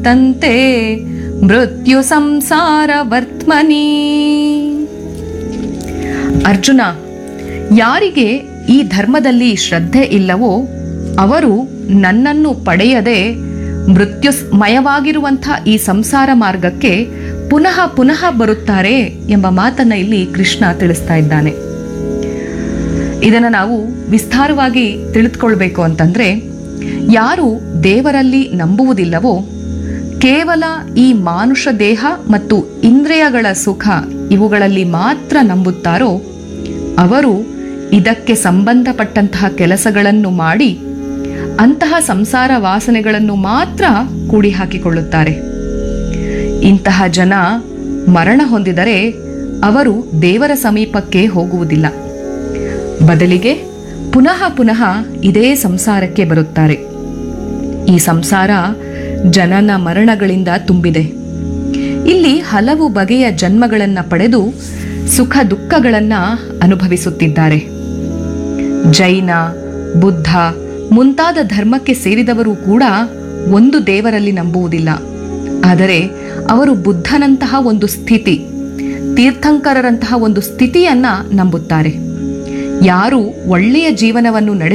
ತಂತೆ ಮೃತ್ಯು ಸಂಸಾರ ವರ್ತಮನಿ ಅರ್ಜುನ ಯಾರಿಗೆ ಈ ಧರ್ಮದಲ್ಲಿ ಶ್ರದ್ಧೆ ಇಲ್ಲವೋ ಅವರು ನನ್ನನ್ನು ಪಡೆಯದೆ ಮೃತ್ಯುಮಯವಾಗಿರುವಂಥ ಈ ಸಂಸಾರ ಮಾರ್ಗಕ್ಕೆ ಪುನಃ ಪುನಃ ಬರುತ್ತಾರೆ ಎಂಬ ಮಾತನ್ನ ಇಲ್ಲಿ ಕೃಷ್ಣ ತಿಳಿಸ್ತಾ ಇದ್ದಾನೆ ಇದನ್ನು ನಾವು ವಿಸ್ತಾರವಾಗಿ ತಿಳಿದುಕೊಳ್ಬೇಕು ಅಂತಂದ್ರೆ ಯಾರು ದೇವರಲ್ಲಿ ನಂಬುವುದಿಲ್ಲವೋ ಕೇವಲ ಈ ಮಾನುಷ ದೇಹ ಮತ್ತು ಇಂದ್ರಿಯಗಳ ಸುಖ ಇವುಗಳಲ್ಲಿ ಮಾತ್ರ ನಂಬುತ್ತಾರೋ ಅವರು ಇದಕ್ಕೆ ಸಂಬಂಧಪಟ್ಟಂತಹ ಕೆಲಸಗಳನ್ನು ಮಾಡಿ ಅಂತಹ ಸಂಸಾರ ವಾಸನೆಗಳನ್ನು ಮಾತ್ರ ಕೂಡಿ ಹಾಕಿಕೊಳ್ಳುತ್ತಾರೆ ಇಂತಹ ಜನ ಮರಣ ಹೊಂದಿದರೆ ಅವರು ದೇವರ ಸಮೀಪಕ್ಕೆ ಹೋಗುವುದಿಲ್ಲ ಬದಲಿಗೆ ಪುನಃ ಪುನಃ ಇದೇ ಸಂಸಾರಕ್ಕೆ ಬರುತ್ತಾರೆ ಈ ಸಂಸಾರ ಜನನ ಮರಣಗಳಿಂದ ತುಂಬಿದೆ ಇಲ್ಲಿ ಹಲವು ಬಗೆಯ ಜನ್ಮಗಳನ್ನ ಪಡೆದು ಸುಖ ದುಃಖಗಳನ್ನ ಅನುಭವಿಸುತ್ತಿದ್ದಾರೆ ಜೈನ ಬುದ್ಧ ಮುಂತಾದ ಧರ್ಮಕ್ಕೆ ಸೇರಿದವರು ಕೂಡ ಒಂದು ದೇವರಲ್ಲಿ ನಂಬುವುದಿಲ್ಲ ಆದರೆ ಅವರು ಬುದ್ಧನಂತಹ ಒಂದು ಸ್ಥಿತಿ ತೀರ್ಥಂಕರರಂತಹ ಒಂದು ಸ್ಥಿತಿಯನ್ನ ನಂಬುತ್ತಾರೆ ಯಾರು ಒಳ್ಳೆಯ ಜೀವನವನ್ನು ನಡೆಸ